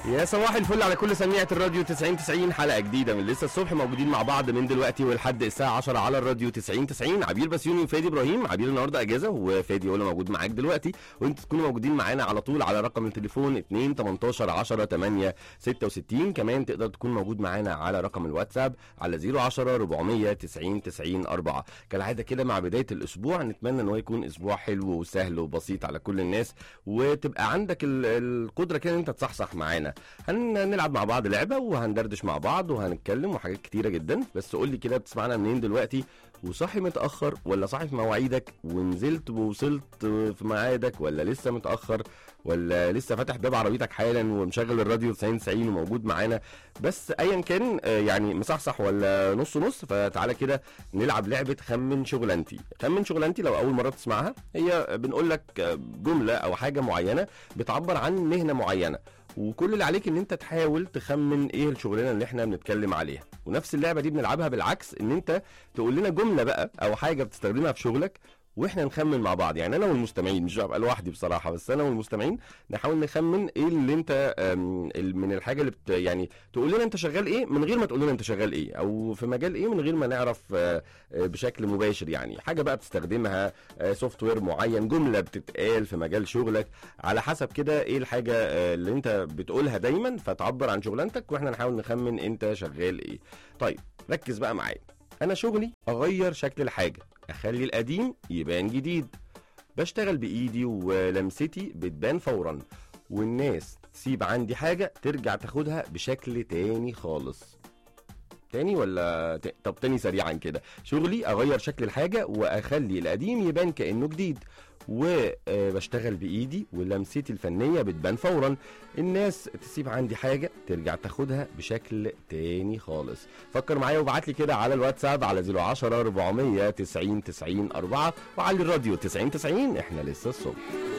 يا صباح الفل على كل سميعة الراديو 90 90 حلقة جديدة من لسه الصبح موجودين مع بعض من دلوقتي ولحد الساعة 10 على الراديو 90 90 عبير بسيوني وفادي ابراهيم عبير النهارده اجازة وفادي هو اللي موجود معاك دلوقتي وانتوا تكونوا موجودين معانا على طول على رقم التليفون 2 18 10 8 66 كمان تقدر تكون موجود معانا على رقم الواتساب على 010 490 90 4 كالعادة كده مع بداية الاسبوع نتمنى ان هو يكون اسبوع حلو وسهل وبسيط على كل الناس وتبقى عندك ال- القدرة كده ان انت تصحصح معانا هنلعب مع بعض لعبه وهندردش مع بعض وهنتكلم وحاجات كتيره جدا بس قول لي كده بتسمعنا منين دلوقتي وصاحي متاخر ولا صاحي في مواعيدك ونزلت ووصلت في ميعادك ولا لسه متاخر ولا لسه فاتح باب عربيتك حالا ومشغل الراديو 90 90 وموجود معانا بس ايا كان آه، يعني مصحصح ولا نص نص فتعالى كده نلعب لعبه خمن شغلانتي خمن شغلانتي لو اول مره تسمعها هي بنقول لك آه، جمله او حاجه معينه بتعبر عن مهنه معينه وكل اللي عليك ان انت تحاول تخمن ايه الشغلانه اللي احنا بنتكلم عليها ونفس اللعبه دي بنلعبها بالعكس ان انت تقول لنا جمله بقى او حاجه بتستخدمها في شغلك واحنا نخمن مع بعض يعني انا والمستمعين مش هبقى لوحدي بصراحه بس انا والمستمعين نحاول نخمن ايه اللي انت أم، ال- من الحاجه اللي بت يعني تقول لنا انت شغال ايه من غير ما تقول لنا انت شغال ايه او في مجال ايه من غير ما نعرف آه، آه، بشكل مباشر يعني حاجه بقى بتستخدمها سوفت وير معين جمله بتتقال في مجال شغلك على حسب كده ايه الحاجه آه، اللي انت بتقولها دايما فتعبر عن شغلانتك واحنا نحاول نخمن انت شغال ايه طيب ركز بقى معايا انا شغلي اغير شكل الحاجه اخلي القديم يبان جديد بشتغل بايدي ولمستي بتبان فورا والناس تسيب عندي حاجه ترجع تاخدها بشكل تاني خالص تاني ولا ت... طب تاني سريعا كده شغلي اغير شكل الحاجه واخلي القديم يبان كانه جديد وبشتغل بايدي ولمستي الفنيه بتبان فورا الناس تسيب عندي حاجه ترجع تاخدها بشكل تاني خالص فكر معايا وابعت لي كده على الواتساب على 010 490 90 4 وعلى الراديو 90 90 احنا لسه الصبح